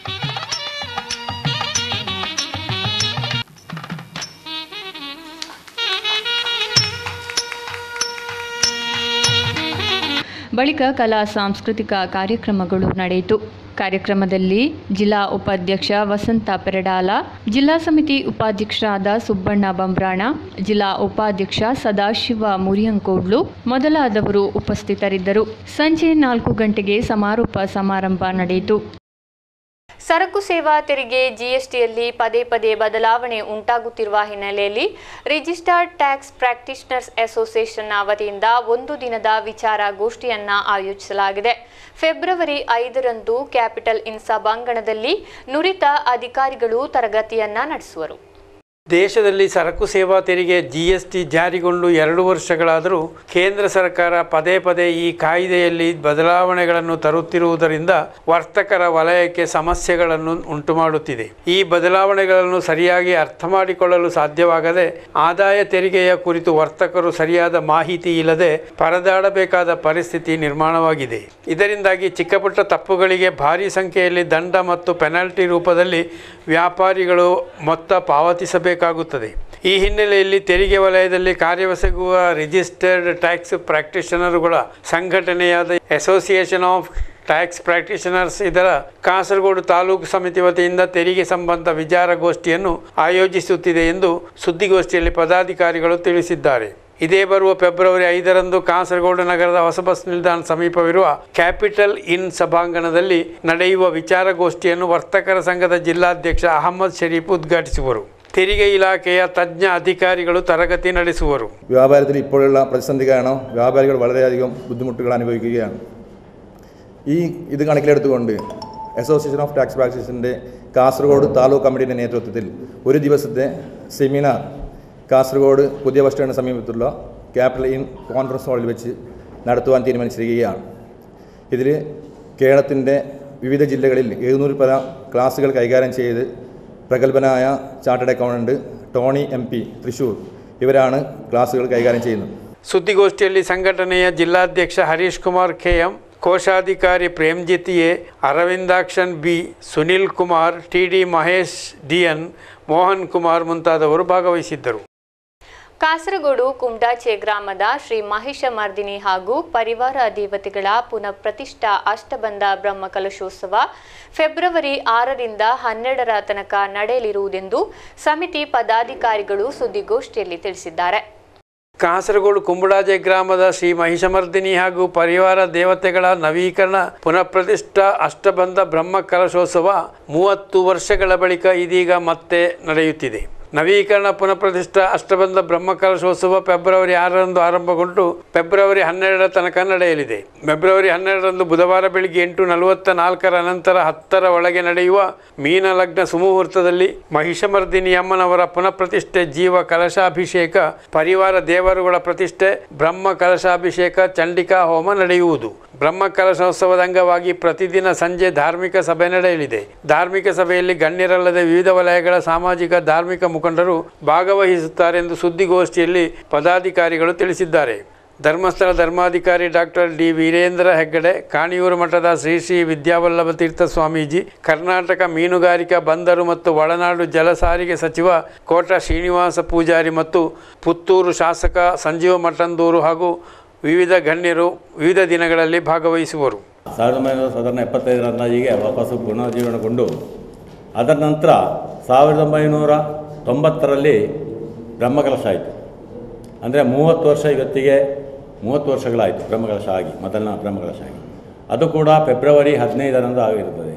ಬಳಿಕ ಕಲಾ ಸಾಂಸ್ಕೃತಿಕ ಕಾರ್ಯಕ್ರಮಗಳು ನಡೆಯಿತು ಕಾರ್ಯಕ್ರಮದಲ್ಲಿ ಜಿಲ್ಲಾ ಉಪಾಧ್ಯಕ್ಷ ವಸಂತ ಪೆರಡಾಲ ಜಿಲ್ಲಾ ಸಮಿತಿ ಉಪಾಧ್ಯಕ್ಷರಾದ ಸುಬ್ಬಣ್ಣ ಬಂಬ್ರಾಣ ಜಿಲ್ಲಾ ಉಪಾಧ್ಯಕ್ಷ ಸದಾಶಿವ ಮುರಿಯಂಕೋಡ್ಲು ಮೊದಲಾದವರು ಉಪಸ್ಥಿತರಿದ್ದರು ಸಂಜೆ ನಾಲ್ಕು ಗಂಟೆಗೆ ಸಮಾರೋಪ ಸಮಾರಂಭ ನಡೆಯಿತು ಸರಕು ಸೇವಾ ತೆರಿಗೆ ಜಿಎಸ್ಟಿಯಲ್ಲಿ ಪದೇ ಪದೇ ಬದಲಾವಣೆ ಉಂಟಾಗುತ್ತಿರುವ ಹಿನ್ನೆಲೆಯಲ್ಲಿ ರಿಜಿಸ್ಟರ್ಡ್ ಟ್ಯಾಕ್ಸ್ ಪ್ರಾಕ್ಟೀಷನರ್ಸ್ ಅಸೋಸಿಯೇಷನ್ನ ವತಿಯಿಂದ ಒಂದು ದಿನದ ವಿಚಾರಗೋಷ್ಠಿಯನ್ನ ಆಯೋಜಿಸಲಾಗಿದೆ ಫೆಬ್ರವರಿ ಐದರಂದು ಕ್ಯಾಪಿಟಲ್ ಇನ್ ಸಭಾಂಗಣದಲ್ಲಿ ನುರಿತ ಅಧಿಕಾರಿಗಳು ತರಗತಿಯನ್ನ ನಡೆಸುವರು ದೇಶದಲ್ಲಿ ಸರಕು ಸೇವಾ ತೆರಿಗೆ ಜಿ ಎಸ್ ಟಿ ಜಾರಿಗೊಂಡು ಎರಡು ವರ್ಷಗಳಾದರೂ ಕೇಂದ್ರ ಸರ್ಕಾರ ಪದೇ ಪದೇ ಈ ಕಾಯ್ದೆಯಲ್ಲಿ ಬದಲಾವಣೆಗಳನ್ನು ತರುತ್ತಿರುವುದರಿಂದ ವರ್ತಕರ ವಲಯಕ್ಕೆ ಸಮಸ್ಯೆಗಳನ್ನು ಉಂಟುಮಾಡುತ್ತಿದೆ ಈ ಬದಲಾವಣೆಗಳನ್ನು ಸರಿಯಾಗಿ ಅರ್ಥ ಮಾಡಿಕೊಳ್ಳಲು ಸಾಧ್ಯವಾಗದೆ ಆದಾಯ ತೆರಿಗೆಯ ಕುರಿತು ವರ್ತಕರು ಸರಿಯಾದ ಮಾಹಿತಿ ಇಲ್ಲದೆ ಪರದಾಡಬೇಕಾದ ಪರಿಸ್ಥಿತಿ ನಿರ್ಮಾಣವಾಗಿದೆ ಇದರಿಂದಾಗಿ ಚಿಕ್ಕಪುಟ್ಟ ತಪ್ಪುಗಳಿಗೆ ಭಾರಿ ಸಂಖ್ಯೆಯಲ್ಲಿ ದಂಡ ಮತ್ತು ಪೆನಾಲ್ಟಿ ರೂಪದಲ್ಲಿ ವ್ಯಾಪಾರಿಗಳು ಮೊತ್ತ ಪಾವತಿಸಬೇಕಾಗುತ್ತದೆ ಈ ಹಿನ್ನೆಲೆಯಲ್ಲಿ ತೆರಿಗೆ ವಲಯದಲ್ಲಿ ಕಾರ್ಯವೆಸಗುವ ರಿಜಿಸ್ಟರ್ಡ್ ಟ್ಯಾಕ್ಸ್ ಪ್ರಾಕ್ಟೀಷನರುಗಳ ಸಂಘಟನೆಯಾದ ಅಸೋಸಿಯೇಷನ್ ಆಫ್ ಟ್ಯಾಕ್ಸ್ ಪ್ರಾಕ್ಟೀಷನರ್ಸ್ ಇದರ ಕಾಸರಗೋಡು ತಾಲೂಕು ಸಮಿತಿ ವತಿಯಿಂದ ತೆರಿಗೆ ಸಂಬಂಧ ವಿಚಾರಗೋಷ್ಠಿಯನ್ನು ಆಯೋಜಿಸುತ್ತಿದೆ ಎಂದು ಸುದ್ದಿಗೋಷ್ಠಿಯಲ್ಲಿ ಪದಾಧಿಕಾರಿಗಳು ತಿಳಿಸಿದ್ದಾರೆ ಇದೇ ಬರುವ ಫೆಬ್ರವರಿ ಐದರಂದು ಕಾಸರಗೋಡು ನಗರದ ಹೊಸ ಬಸ್ ನಿಲ್ದಾಣ ಸಮೀಪವಿರುವ ಕ್ಯಾಪಿಟಲ್ ಇನ್ ಸಭಾಂಗಣದಲ್ಲಿ ನಡೆಯುವ ವಿಚಾರಗೋಷ್ಠಿಯನ್ನು ವರ್ತಕರ ಸಂಘದ ಜಿಲ್ಲಾಧ್ಯಕ್ಷ ಅಹಮ್ಮದ್ ಶರೀಫ್ ಉದ್ಘಾಟಿಸುವರು ತೆರಿಗೆ ഇലാഖೆಯ തജ്ഞ അധികാരിಗಳು തരഗതി ನಡೆಸುವರು വ്യാപാരത്തിൽ ഇപ്പോഴുള്ള പ്രതിസന്ധി കാരണം വ്യാപാരികൾ വളരെയധികം ബുദ്ധിമുട്ടുകൾ അനുഭവിക്കുകയാണ് ഈ ഇത് കണക്കിലെടുത്തുകൊണ്ട് അസോസിയേഷൻ ഓഫ് ടാക്സ് പ്രാക്ടീസിൻ്റെ കാസർഗോഡ് താലൂക്ക് കമ്മിറ്റിയുടെ നേതൃത്വത്തിൽ ഒരു ദിവസത്തെ സെമിനാർ കാസർഗോഡ് പുതിയ ബസ് സ്റ്റാൻഡിന് സമീപത്തുള്ള ക്യാപിറ്റൽ ഇൻ കോൺഫറൻസ് ഹാളിൽ വെച്ച് നടത്തുവാൻ തീരുമാനിച്ചിരിക്കുകയാണ് ഇതിൽ കേരളത്തിൻ്റെ വിവിധ ജില്ലകളിൽ എഴുന്നൂറിൽ പല ക്ലാസുകൾ കൈകാര്യം ചെയ്ത് പ്രഗത്ഭനായ chartered accountant Tony M P Thrissur ഇവരാണ് ക്ലാസുകൾ കൈകാര്യം ചെയ്യുന്നത് ಸುದ್ದಿಗೋಷ್ಠಿಯಲ್ಲಿ ಸಂಘಟನೆಯ ಜಿಲ್ಲಾಧ್ಯಕ್ಷ ಹರೀಶ್ ಕುಮಾರ್ ಕೆಎಂ ಕೋಶಾಧಿಕಾರಿ Premjith A Aravindakshan B Sunil Kumar T D Mahesh DN Mohan Kumar ಮುಂತಾದವರು ಭಾಗವಹಿಸಿದ್ದರು ಕಾಸರಗೋಡು ಕುಮ್ಡಾಚೆ ಗ್ರಾಮದ ಶ್ರೀ ಮಹಿಷಮರ್ದಿನಿ ಹಾಗೂ ಪರಿವಾರ ದೇವತೆಗಳ ಪುನಃ ಪ್ರತಿಷ್ಠಾ ಅಷ್ಟಬಂಧ ಬ್ರಹ್ಮ ಕಲಶೋತ್ಸವ ಫೆಬ್ರವರಿ ಆರರಿಂದ ಹನ್ನೆರಡರ ತನಕ ನಡೆಯಲಿರುವುದೆಂದು ಸಮಿತಿ ಪದಾಧಿಕಾರಿಗಳು ಸುದ್ದಿಗೋಷ್ಠಿಯಲ್ಲಿ ತಿಳಿಸಿದ್ದಾರೆ ಕಾಸರಗೋಡು ಕುಂಬಳಾಜೆ ಗ್ರಾಮದ ಶ್ರೀ ಮಹಿಷಮರ್ದಿನಿ ಹಾಗೂ ಪರಿವಾರ ದೇವತೆಗಳ ನವೀಕರಣ ಪುನಃಪ್ರತಿಷ್ಠಾ ಅಷ್ಟಬಂಧ ಬ್ರಹ್ಮ ಕಲಶೋತ್ಸವ ಮೂವತ್ತು ವರ್ಷಗಳ ಬಳಿಕ ಇದೀಗ ಮತ್ತೆ ನಡೆಯುತ್ತಿದೆ ನವೀಕರಣ ಪುನಃಪ್ರತಿಷ್ಠಾ ಅಷ್ಟಬಂಧ ಬ್ರಹ್ಮ ಕಲಶೋತ್ಸವ ಫೆಬ್ರವರಿ ಆರರಂದು ಆರಂಭಗೊಂಡು ಫೆಬ್ರವರಿ ಹನ್ನೆರಡರ ತನಕ ನಡೆಯಲಿದೆ ಫೆಬ್ರವರಿ ಹನ್ನೆರಡರಂದು ಬುಧವಾರ ಬೆಳಿಗ್ಗೆ ಎಂಟು ನಲವತ್ತ ನಾಲ್ಕರ ನಂತರ ಹತ್ತರ ಒಳಗೆ ನಡೆಯುವ ಮೀನ ಲಗ್ನ ಸುಮುಹೂರ್ತದಲ್ಲಿ ಮಹಿಷಮರ್ದಿನಿ ಅಮ್ಮನವರ ಪುನಃಪ್ರತಿಷ್ಠೆ ಜೀವ ಕಲಶಾಭಿಷೇಕ ಪರಿವಾರ ದೇವರುಗಳ ಪ್ರತಿಷ್ಠೆ ಬ್ರಹ್ಮ ಕಲಶಾಭಿಷೇಕ ಚಂಡಿಕಾ ಹೋಮ ನಡೆಯುವುದು ಬ್ರಹ್ಮ ಕಲಶೋತ್ಸವದ ಅಂಗವಾಗಿ ಪ್ರತಿದಿನ ಸಂಜೆ ಧಾರ್ಮಿಕ ಸಭೆ ನಡೆಯಲಿದೆ ಧಾರ್ಮಿಕ ಸಭೆಯಲ್ಲಿ ಗಣ್ಯರಲ್ಲದೆ ವಿವಿಧ ವಲಯಗಳ ಸಾಮಾಜಿಕ ಧಾರ್ಮಿಕ ಮುಖಂಡರು ಭಾಗವಹಿಸುತ್ತಾರೆಂದು ಸುದ್ದಿಗೋಷ್ಠಿಯಲ್ಲಿ ಪದಾಧಿಕಾರಿಗಳು ತಿಳಿಸಿದ್ದಾರೆ ಧರ್ಮಸ್ಥಳ ಧರ್ಮಾಧಿಕಾರಿ ಡಾಕ್ಟರ್ ಡಿ ವೀರೇಂದ್ರ ಹೆಗ್ಗಡೆ ಕಾಣಿಯೂರು ಮಠದ ಶ್ರೀ ಶ್ರೀ ವಿದ್ಯಾವಲ್ಲಭ ತೀರ್ಥ ಸ್ವಾಮೀಜಿ ಕರ್ನಾಟಕ ಮೀನುಗಾರಿಕಾ ಬಂದರು ಮತ್ತು ಒಳನಾಡು ಜಲ ಸಾರಿಗೆ ಸಚಿವ ಕೋಟ ಶ್ರೀನಿವಾಸ ಪೂಜಾರಿ ಮತ್ತು ಪುತ್ತೂರು ಶಾಸಕ ಸಂಜೀವ ಮಠಂದೂರು ಹಾಗೂ ವಿವಿಧ ಗಣ್ಯರು ವಿವಿಧ ದಿನಗಳಲ್ಲಿ ಭಾಗವಹಿಸುವರು ಸಾವಿರದ ಒಂಬೈನೂರ ಸಾಧಾರಣ ಎಪ್ಪತ್ತೈದರ ಅಂದಾಜಿಗೆ ವಾಪಸ್ಸು ಪುನರುಜ್ಜೀವನಗೊಂಡು ಅದರ ನಂತರ ಸಾವಿರದ ಒಂಬೈನೂರ ತೊಂಬತ್ತರಲ್ಲಿ ಬ್ರಹ್ಮಕಲಶ ಆಯಿತು ಅಂದರೆ ಮೂವತ್ತು ವರ್ಷ ಇವತ್ತಿಗೆ ಮೂವತ್ತು ವರ್ಷಗಳಾಯಿತು ಬ್ರಹ್ಮಕಲಶ ಆಗಿ ಮೊದಲನ ಬ್ರಹ್ಮಕಲಶ ಆಗಿ ಅದು ಕೂಡ ಫೆಬ್ರವರಿ ಹದಿನೈದರಂದು ಆಗಿರುತ್ತದೆ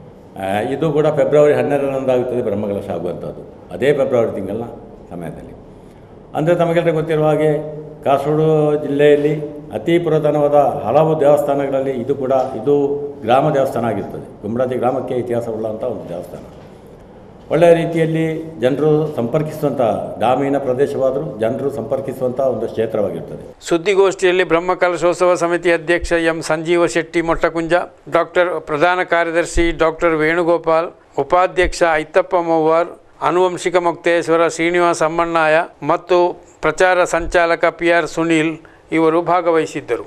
ಆ, ಇದು ಕೂಡ ಫೆಬ್ರವರಿ ಹನ್ನೆರಡರಂದು ಆಗುತ್ತದೆ ಬ್ರಹ್ಮಕಲಶ ಆಗುವಂಥದ್ದು ಅದೇ ಫೆಬ್ರವರಿ ತಿಂಗಳ ಸಮಯದಲ್ಲಿ ಅಂದರೆ ತಮಗೆಲ್ಲರಿಗೂ ಗೊತ್ತಿರುವ ಹಾಗೆ ಕಾಸರಗೋಡು ಜಿಲ್ಲೆಯಲ್ಲಿ ಅತಿ ಪುರಾತನವಾದ ಹಲವು ದೇವಸ್ಥಾನಗಳಲ್ಲಿ ಇದು ಕೂಡ ಇದು ಗ್ರಾಮ ದೇವಸ್ಥಾನ ಆಗಿರ್ತದೆ ಕುಂಬಳಾಜಿ ಗ್ರಾಮಕ್ಕೆ ಇತಿಹಾಸವುಳ್ಳಂಥ ಒಂದು ದೇವಸ್ಥಾನ ಒಳ್ಳೆಯ ರೀತಿಯಲ್ಲಿ ಜನರು ಸಂಪರ್ಕಿಸುವಂಥ ಗ್ರಾಮೀಣ ಪ್ರದೇಶವಾದರೂ ಜನರು ಸಂಪರ್ಕಿಸುವಂಥ ಒಂದು ಕ್ಷೇತ್ರವಾಗಿರ್ತದೆ ಸುದ್ದಿಗೋಷ್ಠಿಯಲ್ಲಿ ಬ್ರಹ್ಮ ಕಲಶೋತ್ಸವ ಸಮಿತಿ ಅಧ್ಯಕ್ಷ ಎಂ ಸಂಜೀವ ಶೆಟ್ಟಿ ಮೊಟ್ಟಕುಂಜ ಡಾಕ್ಟರ್ ಪ್ರಧಾನ ಕಾರ್ಯದರ್ಶಿ ಡಾಕ್ಟರ್ ವೇಣುಗೋಪಾಲ್ ಉಪಾಧ್ಯಕ್ಷ ಐತಪ್ಪ ಮೌವಾರ್ ಆನುವಂಶಿಕ ಮುಕ್ತೇಶ್ವರ ಶ್ರೀನಿವಾಸ ಅಮ್ಮಣ್ಣಾಯ ಮತ್ತು ಪ್ರಚಾರ ಸಂಚಾಲಕ ಪಿ ಆರ್ ಸುನೀಲ್ ಇವರು ಭಾಗವಹಿಸಿದ್ದರು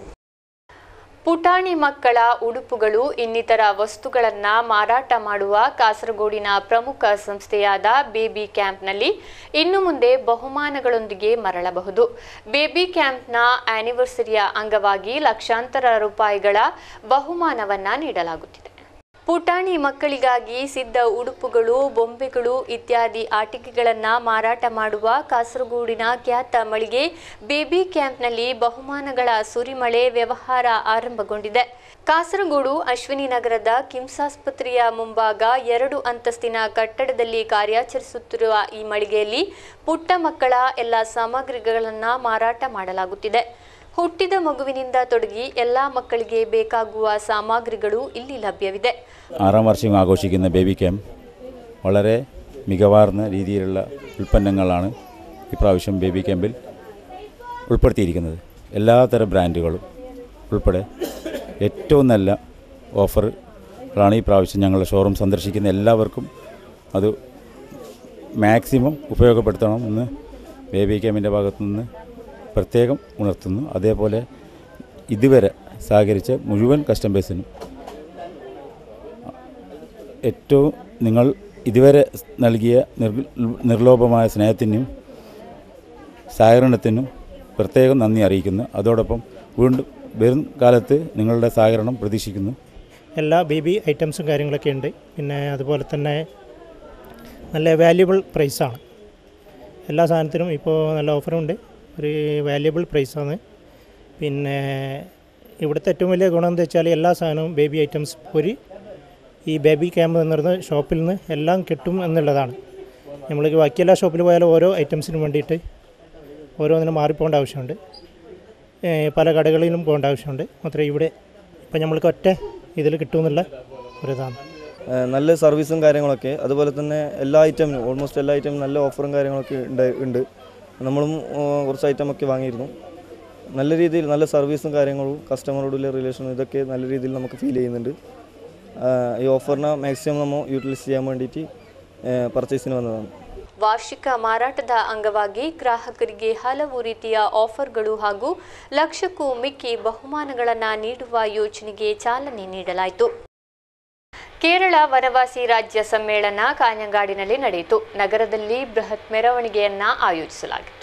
ಪುಟಾಣಿ ಮಕ್ಕಳ ಉಡುಪುಗಳು ಇನ್ನಿತರ ವಸ್ತುಗಳನ್ನ ಮಾರಾಟ ಮಾಡುವ ಕಾಸರಗೋಡಿನ ಪ್ರಮುಖ ಸಂಸ್ಥೆಯಾದ ಬೇಬಿ ಕ್ಯಾಂಪ್ನಲ್ಲಿ ಇನ್ನು ಮುಂದೆ ಬಹುಮಾನಗಳೊಂದಿಗೆ ಮರಳಬಹುದು ಬೇಬಿ ಕ್ಯಾಂಪ್ನ ಆನಿವರ್ಸರಿಯ ಅಂಗವಾಗಿ ಲಕ್ಷಾಂತರ ರೂಪಾಯಿಗಳ ಬಹುಮಾನವನ್ನ ನೀಡಲಾಗುತ್ತಿದೆ ಪುಟಾಣಿ ಮಕ್ಕಳಿಗಾಗಿ ಸಿದ್ಧ ಉಡುಪುಗಳು ಬೊಂಬೆಗಳು ಇತ್ಯಾದಿ ಆಟಿಕೆಗಳನ್ನು ಮಾರಾಟ ಮಾಡುವ ಕಾಸರಗೋಡಿನ ಖ್ಯಾತ ಮಳಿಗೆ ಬೇಬಿ ಕ್ಯಾಂಪ್ನಲ್ಲಿ ಬಹುಮಾನಗಳ ಸುರಿಮಳೆ ವ್ಯವಹಾರ ಆರಂಭಗೊಂಡಿದೆ ಕಾಸರಗೋಡು ಅಶ್ವಿನಿ ನಗರದ ಕಿಮ್ಸ್ ಆಸ್ಪತ್ರೆಯ ಮುಂಭಾಗ ಎರಡು ಅಂತಸ್ತಿನ ಕಟ್ಟಡದಲ್ಲಿ ಕಾರ್ಯಾಚರಿಸುತ್ತಿರುವ ಈ ಮಳಿಗೆಯಲ್ಲಿ ಪುಟ್ಟ ಮಕ್ಕಳ ಎಲ್ಲ ಸಾಮಗ್ರಿಗಳನ್ನು മാറാಟ ಮಾಡಲಾಗುತ್ತಿದೆ ಹುಟ್ಟಿದ മಗುവിನಿಂದ തുടങ്ങി എല്ലാ മಕ್ಕಳಿಗೆ ಬೇಕಾಗುವ സാമഗ്രിಗಳು ಇಲ್ಲಿ ലഭ്യವಿದೆ ആറാം വർഷം ആഘോഷിക്കുന്ന ബേബി ക്യാമ്പ് വളരെ മികവാർന്ന രീതിയിലുള്ള ഉൽപ്പന്നങ്ങളാണ് ഇപ്രാവശ്യം ബേബി ക്യാമ്പിൽ ഉൾപ്പെടുത്തിയിരിക്കുന്നത് എല്ലാതരം ബ്രാൻഡുകളും ഉൾപ്പെടെ ഏറ്റവും നല്ല ഓഫറുകളാണ് ഈ പ്രാവശ്യം ഞങ്ങളുടെ ഷോറൂം സന്ദർശിക്കുന്ന എല്ലാവർക്കും അത് മാക്സിമം ഉപയോഗപ്പെടുത്തണം എന്ന് ബേബി ക്യാമ്പിൻ്റെ ഭാഗത്തുനിന്ന് പ്രത്യേകം ഉണർത്തുന്നു അതേപോലെ ഇതുവരെ സഹകരിച്ച മുഴുവൻ കസ്റ്റമേഴ്സിനും ഏറ്റവും നിങ്ങൾ ഇതുവരെ നൽകിയ നിർ നിർലോഭമായ സ്നേഹത്തിനും സഹകരണത്തിനും പ്രത്യേകം നന്ദി അറിയിക്കുന്നു അതോടൊപ്പം വീണ്ടും വരും കാലത്ത് നിങ്ങളുടെ സഹകരണം പ്രതീക്ഷിക്കുന്നു എല്ലാ ബേബി ഐറ്റംസും കാര്യങ്ങളൊക്കെ ഉണ്ട് പിന്നെ അതുപോലെ തന്നെ നല്ല വാല്യുബിൾ പ്രൈസാണ് എല്ലാ സാധനത്തിനും ഇപ്പോൾ നല്ല ഓഫറുണ്ട് ഒരു വാല്യബിൾ പ്രൈസാണ് പിന്നെ ഇവിടുത്തെ ഏറ്റവും വലിയ ഗുണം എന്താ വെച്ചാൽ എല്ലാ സാധനവും ബേബി ഐറ്റംസ് ഒരു ഈ ബേബി ക്യാമ്പ് എന്ന് പറയുന്ന ഷോപ്പിൽ നിന്ന് എല്ലാം കിട്ടും എന്നുള്ളതാണ് നമ്മൾ ബാക്കി എല്ലാ ഷോപ്പിൽ പോയാലും ഓരോ ഐറ്റംസിനും വേണ്ടിയിട്ട് ഓരോന്നിനും മാറിപ്പോകേണ്ട ആവശ്യമുണ്ട് ഏ, പല കടകളിലും പോകേണ്ട ആവശ്യമുണ്ട് മാത്രമേ ഇവിടെ ഇപ്പം നമ്മൾക്ക് ഒറ്റ ഇതിൽ കിട്ടുമെന്നുള്ള ഒരിതാണ് ഏഹ് നല്ല സർവീസും കാര്യങ്ങളൊക്കെ അതുപോലെ തന്നെ എല്ലാ ഐറ്റമിനും ഓൾമോസ്റ്റ് എല്ലാ ഐറ്റമിനും നല്ല ഓഫറും കാര്യങ്ങളൊക്കെ ഉണ്ട് ഉണ്ട് നമ്മളും ഏഹ് കുറച്ച് ഐറ്റം ഒക്കെ വാങ്ങിയിരുന്നു നല്ല രീതിയിൽ നല്ല സർവീസും കാര്യങ്ങളും കസ്റ്റമറോടുള്ള റിലേഷനും ഇതൊക്കെ നല്ല രീതിയിൽ നമുക്ക് ഫീൽ ചെയ്യുന്നുണ്ട് ഏഹ് ഈ ഓഫറിനെ മാക്സിമം നമ്മൾ യൂട്ടിലൈസ് ചെയ്യാൻ വേണ്ടിയിട്ട് പർച്ചേസിന് വന്നതാണ് ವಾರ್ಷಿಕ ಮಾರಾಟದ ಅಂಗವಾಗಿ ಗ್ರಾಹಕರಿಗೆ ಹಲವು ರೀತಿಯ ಆಫರ್ಗಳು ಹಾಗೂ ಲಕ್ಷಕ್ಕೂ ಮಿಕ್ಕಿ ಬಹುಮಾನಗಳನ್ನು ನೀಡುವ ಯೋಜನೆಗೆ ಚಾಲನೆ ನೀಡಲಾಯಿತು ಕೇರಳ ವನವಾಸಿ ರಾಜ್ಯ ಸಮ್ಮೇಳನ ಕಾഞ്ഞങ്ങാಡಿನಲ್ಲಿ ನಡೆಯಿತು ನಗರದಲ್ಲಿ ಬೃಹತ್ ಮೆರವಣಿಗೆಯನ್ನ ಆಯೋಜಿಸಲಾಗಿತ್ತು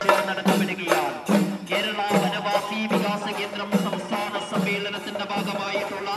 കേരള വനവാസി വികാസ കേന്ദ്രം സംസ്ഥാന സമ്മേളനത്തിന്റെ ഭാഗമായിട്ടുള്ള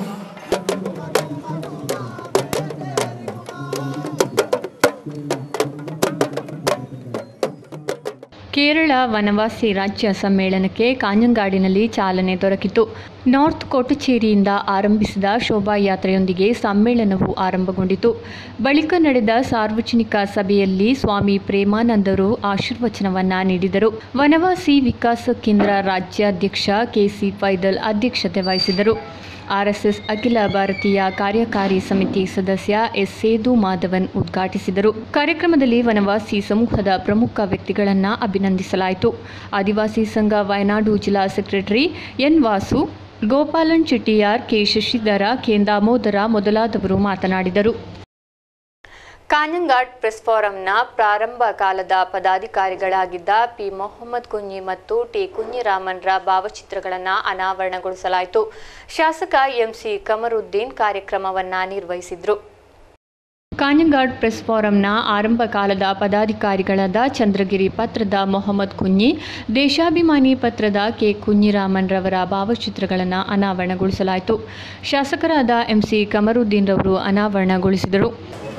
ಕೇರಳ ವನವಾಸಿ ರಾಜ್ಯ ಸಮ್ಮೇಳನಕ್ಕೆ ಕಾഞ്ഞങ്ങാಡಿನಲ್ಲಿ ಚಾಲನೆ ದೊರಕಿತು ನಾರ್ತ್ ಕೊಟ್ಟುಚೇರಿಯಿಂದ ಆರಂಭಿಸಿದ ಶೋಭಾಯಾತ್ರೆಯೊಂದಿಗೆ ಸಮ್ಮೇಳನವು ಆರಂಭಗೊಂಡಿತು ಬಳಿಕ ನಡೆದ ಸಾರ್ವಜನಿಕ ಸಭೆಯಲ್ಲಿ ಸ್ವಾಮಿ ಪ್ರೇಮಾನಂದರು ಆಶೀರ್ವಚನವನ್ನ ನೀಡಿದರು ವನವಾಸಿ ವಿಕಾಸ ಕೇಂದ್ರ ರಾಜ್ಯಾಧ್ಯಕ್ಷ ಕೆಸಿ ಫೈದಲ್ ಅಧ್ಯಕ್ಷತೆ ವಹಿಸಿದರು ಆರ್ಎಸ್ಎಸ್ ಅಖಿಲ ಭಾರತೀಯ ಕಾರ್ಯಕಾರಿ ಸಮಿತಿ ಸದಸ್ಯ ಎಸ್ ಸೇದು ಮಾಧವನ್ ಉದ್ಘಾಟಿಸಿದರು ಕಾರ್ಯಕ್ರಮದಲ್ಲಿ ವನವಾಸಿ ಸಮೂಹದ ಪ್ರಮುಖ ವ್ಯಕ್ತಿಗಳನ್ನು ಅಭಿನಂದಿಸಲಾಯಿತು ಆದಿವಾಸಿ ಸಂಘ ವಯನಾಡು ಜಿಲ್ಲಾ secretary N Vasu Gopalan Chittiyar K Shashidhara K Damodara ಮೊದಲಾದವರು ಮಾತನಾಡಿದರು ಕಾഞ്ഞങ്ങാಡ್ ಪ್ರೆಸ್ ಫಾರಂನ ಪ್ರಾರಂಭ ಕಾಲದ ಪದಾಧಿಕಾರಿಗಳಾಗಿದ್ದ ಪಿ ಮೊಹಮ್ಮದ್ ಕುಂಜಿ ಮತ್ತು ಟಿ ಕುഞ്ഞിರಾಮನ್ರ ಭಾವಚಿತ್ರಗಳನ್ನು ಅನಾವರಣಗೊಳಿಸಲಾಯಿತು ಶಾಸಕ ಎಂಸಿ ಕಮರುದ್ದೀನ್ ಕಾರ್ಯಕ್ರಮವನ್ನ ನಿರ್ವಹಿಸಿದ್ರು ಕಾഞ്ഞങ്ങാಡ್ ಪ್ರೆಸ್ ಫಾರಂನ ಆರಂಭ ಕಾಲದ ಪದಾಧಿಕಾರಿಗಳಾದ ಚಂದ್ರಗಿರಿ ಪತ್ರದ ಮೊಹಮ್ಮದ್ ಕುഞ്ഞಿ ದೇಶಾಭಿಮಾನಿ ಪತ್ರದ ಕೆ ಕುഞ്ഞിರಾಮನ್ ರವರ ಭಾವಚಿತ್ರಗಳನ್ನು ಅನಾವರಣಗೊಳಿಸಲಾಯಿತು ಶಾಸಕರಾದ ಎಂಸಿ ಕಮರುದ್ದೀನ್ ರವರು ಅನಾವರಣಗೊಳಿಸಿದರು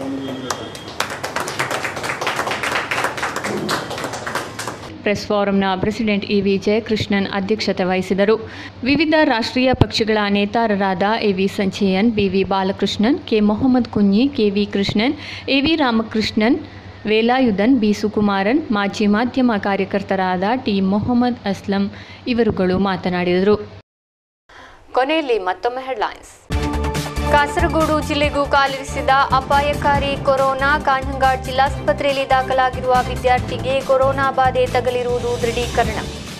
ಪ್ರೆಸ್ ಫಾರಂನ ಪ್ರೆಸಿಡೆಂಟ್ ಇ ವಿ ಜಯಕೃಷ್ಣನ್ ಅಧ್ಯಕ್ಷತೆ ವಹಿಸಿದರು ವಿವಿಧ ರಾಷ್ಟ್ರೀಯ ಪಕ್ಷಗಳ ನೇತಾರರಾದ A V Sanchayan B V Balakrishnan K Mohammed Kunhi K V Krishnan A V Ramakrishnan Velayudhan B Sukumaran ಮಾಜಿ ಮಾಧ್ಯಮ ಕಾರ್ಯಕರ್ತರಾದ ಟಿ ಮೊಹಮ್ಮದ್ ಅಸ್ಲಂ ಇವರುಗಳು ಮಾತನಾಡಿದರು ಕೊನೆಯಲ್ಲಿ ಮತ್ತೊಮ್ಮೆ ಹೆಡ್ಲೈನ್ಸ್ ಕಾಸರಗೋಡು ಜಿಲ್ಲೆಗೂ ಕಾಲಿರಿಸಿದ ಅಪಾಯಕಾರಿ ಕೊರೋನಾ ಕಾഞ്ഞങ്ങാಡ್ ಜಿಲ್ಲಾಸ್ಪತ್ರೆಯಲ್ಲಿ ದಾಖಲಾಗಿರುವ ವಿದ್ಯಾರ್ಥಿಗೆ ಕೊರೋನಾ ಬಾಧೆ ತಗಲಿರುವುದು ದೃಢೀಕರಣ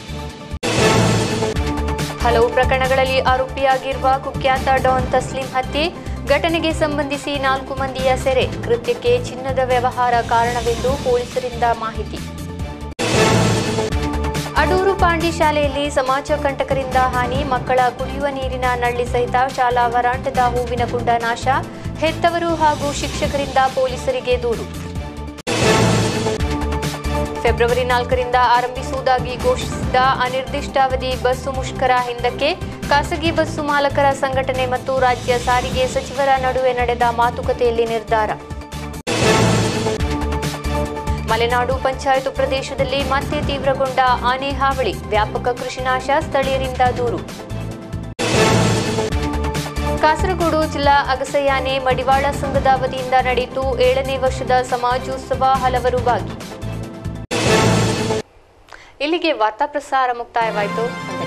ಹಲವು ಪ್ರಕರಣಗಳಲ್ಲಿ ಆರೋಪಿಯಾಗಿರುವ ಕುಖ್ಯಾತ ಡಾನ್ ತಸ್ಲಿಂ ಹತ್ಯೆ ಘಟನೆಗೆ ಸಂಬಂಧಿಸಿ ನಾಲ್ಕು ಮಂದಿಯ ಸೆರೆ ಕೃತ್ಯಕ್ಕೆ ಚಿನ್ನದ ವ್ಯವಹಾರ ಕಾರಣವೆಂದು ಪೊಲೀಸರಿಂದ ಮಾಹಿತಿ ಅಡೂರು ಪಾಂಡಿ ಶಾಲೆಯಲ್ಲಿ ಸಮಾಜ ಕಂಟಕರಿಂದ ಹಾನಿ ಮಕ್ಕಳ ಕುಡಿಯುವ ನೀರಿನ ನಳ್ಳಿ ಸಹಿತ ಶಾಲಾ ವರಾಂಡದ ಹೂವಿನ ಕುಂಡ ನಾಶ ಹೆತ್ತವರು ಹಾಗೂ ಶಿಕ್ಷಕರಿಂದ ಪೊಲೀಸರಿಗೆ ದೂರು ಫೆಬ್ರವರಿ ನಾಲ್ಕರಿಂದ ಆರಂಭಿಸುವುದಾಗಿ ಘೋಷಿಸಿದ್ದ ಅನಿರ್ದಿಷ್ಟಾವಧಿ ಬಸ್ಸು ಮುಷ್ಕರ ಹಿಂದಕ್ಕೆ ಖಾಸಗಿ ಬಸ್ಸು ಮಾಲಕರ ಸಂಘಟನೆ ಮತ್ತು ರಾಜ್ಯ ಸಾರಿಗೆ ಸಚಿವರ ನಡುವೆ ನಡೆದ ಮಾತುಕತೆಯಲ್ಲಿ ನಿರ್ಧಾರ ಮಲೆನಾಡು ಪಂಚಾಯತ್ ಪ್ರದೇಶದಲ್ಲಿ ಮತ್ತೆ ತೀವ್ರಗೊಂಡ ಆನೆ ಹಾವಳಿ ವ್ಯಾಪಕ ಕೃಷಿ ನಾಶ ಸ್ಥಳೀಯರಿಂದ ದೂರು ಕಾಸರಗೋಡು ಜಿಲ್ಲಾ ಅಗಸಯಾನೆ ಮಡಿವಾಳ ಸಂಘದ ವತಿಯಿಂದ ನಡೆಯಿತು ಏಳನೇ ವರ್ಷದ ಸಮಾಜೋತ್ಸವ ಹಲವರು ಭಾಗಿ ಇಲ್ಲಿಗೆ ವಾರ್ತಾ ಪ್ರಸಾರ ಮುಕ್ತಾಯವಾಯಿತು